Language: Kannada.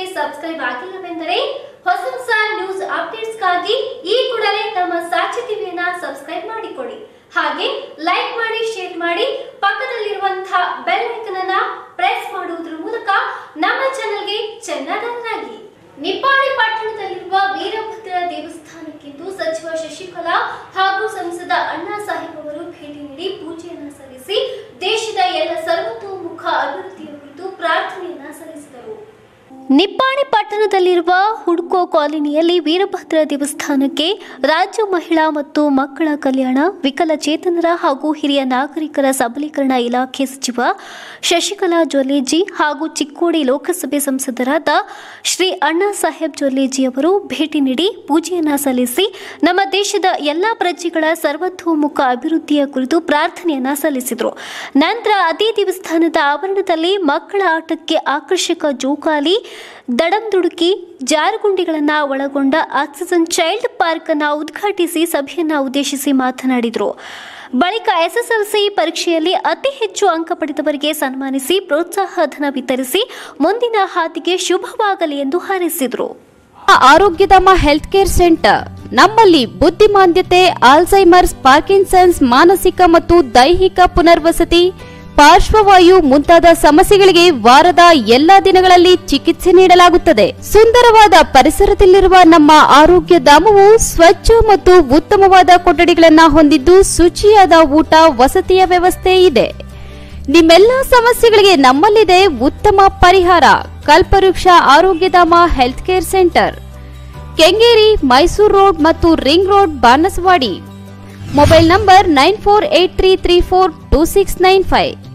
ಸಬ್ಸ್ಕ್ರೈಬ್ ಆಗಿಲ್ಲವೆಂದರೆ ಹೊಸ ಹೊಸ ನ್ಯೂಸ್ ಅಪ್ಡೇಟ್ಸ್ಗಾಗಿ ಈ ಕೂಡಲೇ ನಮ್ಮ ಸಾಕ್ಷಿ ಟಿವಿಯನ್ನ ಸಬ್ಸ್ಕ್ರೈಬ್ ಮಾಡಿಕೊಳ್ಳಿ ಹಾಗೆ ಲೈಕ್ ಮಾಡಿ ಶೇರ್ ಮಾಡಿ ಪಕ್ಕದಲ್ಲಿರುವಂತಹ ಬೆಲ್ ಐಕನ್ ಅನ್ನ ಪ್ರೆಸ್ ಮಾಡುವುದರ ಮೂಲಕ ನಮ್ಮ ಚಾನೆಲ್ಗೆ ಚೆನ್ನಾಗಿ ನಿಪ್ಪಾಣಿ ಪಟ್ಟಣದಲ್ಲಿರುವ ವೀರಭದ್ರ ದೇವಸ್ಥಾನಕ್ಕಿಂದು ಸಚಿವ ಶಶಿಕಲಾ ಹಾಗೂ ಸಂಸದ ಅಣ್ಣಾ ಸಾಹೇಬ್ ಅವರು ಭೇಟಿ ನೀಡಿ ಪೂಜೆಯನ್ನ ಸಲ್ಲಿಸಿ ದೇಶದ ಎಲ್ಲ ಸರ್ವತೋಮುಖ ಅಭಿವೃದ್ಧಿಯ ಕುರಿತು ಪ್ರಾರ್ಥನೆಯನ್ನ ಸಲ್ಲಿಸಿದರು ನಿಪ್ಪಾಣಿ ಪಟ್ಟಣದಲ್ಲಿರುವ ಹುಡ್ಕೋ ಕಾಲೋನಿಯಲ್ಲಿ ವೀರಭದ್ರ ದೇವಸ್ಥಾನಕ್ಕೆ ರಾಜ್ಯ ಮಹಿಳಾ ಮತ್ತು ಮಕ್ಕಳ ಕಲ್ಯಾಣ ವಿಕಲಚೇತನರ ಹಾಗೂ ಹಿರಿಯ ನಾಗರಿಕರ ಸಬಲೀಕರಣ ಇಲಾಖೆ ಸಚಿವ ಶಶಿಕಲಾ ಜೊಲ್ಲೇಜಿ ಹಾಗೂ ಚಿಕ್ಕೋಡಿ ಲೋಕಸಭೆ ಸಂಸದರಾದ ಶ್ರೀ ಅಣ್ಣಾ ಸಾಹೇಬ್ ಜೊಲ್ಲೇಜಿ ಅವರು ಭೇಟಿ ನೀಡಿ ಪೂಜೆಯನ್ನ ಸಲ್ಲಿಸಿ ನಮ್ಮ ದೇಶದ ಎಲ್ಲ ಪ್ರಜೆಗಳ ಸರ್ವತೋಮುಖ ಅಭಿವೃದ್ಧಿಯ ಕುರಿತು ಪ್ರಾರ್ಥನೆಯನ್ನ ಸಲ್ಲಿಸಿದರು ನಂತರ ಅದೇ ದೇವಸ್ಥಾನದ ಆವರಣದಲ್ಲಿ ಮಕ್ಕಳ ಆಟಕ್ಕೆ ಆಕರ್ಷಕ ಜೋಕಾಲಿ ದಡಂದುಡುಕಿ ಜಾರುಗುಂಡಿಗಳನ್ನು ಒಳಗೊಂಡ ಆಕ್ಸಿಜನ್ ಚೈಲ್ಡ್ ಪಾರ್ಕ್ ಅನ್ನು ಉದ್ಘಾಟಿಸಿ ಸಭೆಯನ್ನ ಉದ್ದೇಶಿಸಿ ಮಾತನಾಡಿದರು ಬಳಿಕ ಎಸ್ಎಸ್ಎಲ್ಸಿ ಪರೀಕ್ಷೆಯಲ್ಲಿ ಅತಿ ಹೆಚ್ಚು ಅಂಕ ಪಡೆದವರಿಗೆ ಸನ್ಮಾನಿಸಿ ಪ್ರೋತ್ಸಾಹ ಧನ ವಿತರಿಸಿ ಮುಂದಿನ ಹಾದಿಗೆ ಶುಭವಾಗಲಿ ಎಂದು ಹಾರೈಸಿದರು ಆರೋಗ್ಯಧಾಮ ಹೆಲ್ತ್ ಕೇರ್ ಸೆಂಟರ್ ನಮ್ಮಲ್ಲಿ ಬುದ್ಧಿಮಾಂದ್ಯತೆ ಆಲ್ಝೈಮರ್ಸ್ ಪಾರ್ಕಿನ್ಸನ್ಸ್ ಮಾನಸಿಕ ಮತ್ತು ದೈಹಿಕ ಪುನರ್ವಸತಿ ಪಾರ್ಶ್ವವಾಯು ಮುಂತಾದ ಸಮಸ್ಯೆಗಳಿಗೆ ವಾರದ ಎಲ್ಲಾ ದಿನಗಳಲ್ಲಿ ಚಿಕಿತ್ಸೆ ನೀಡಲಾಗುತ್ತದೆ ಸುಂದರವಾದ ಪರಿಸರದಲ್ಲಿರುವ ನಮ್ಮ ಆರೋಗ್ಯ ಧಾಮವು ಸ್ವಚ್ಛ ಮತ್ತು ಉತ್ತಮವಾದ ಕೊಠಡಿಗಳನ್ನು ಹೊಂದಿದ್ದು ಶುಚಿಯಾದ ಊಟ ವಸತಿಯ ವ್ಯವಸ್ಥೆ ಇದೆ ನಿಮ್ಮೆಲ್ಲ ಸಮಸ್ಯೆಗಳಿಗೆ ನಮ್ಮಲ್ಲಿದೆ ಉತ್ತಮ ಪರಿಹಾರ Kalpavriksha Arogyadhama health care centre Kengeri Mysuru road ಮತ್ತು ring road Banaswadi mobile number nine four eight three three four two six nine five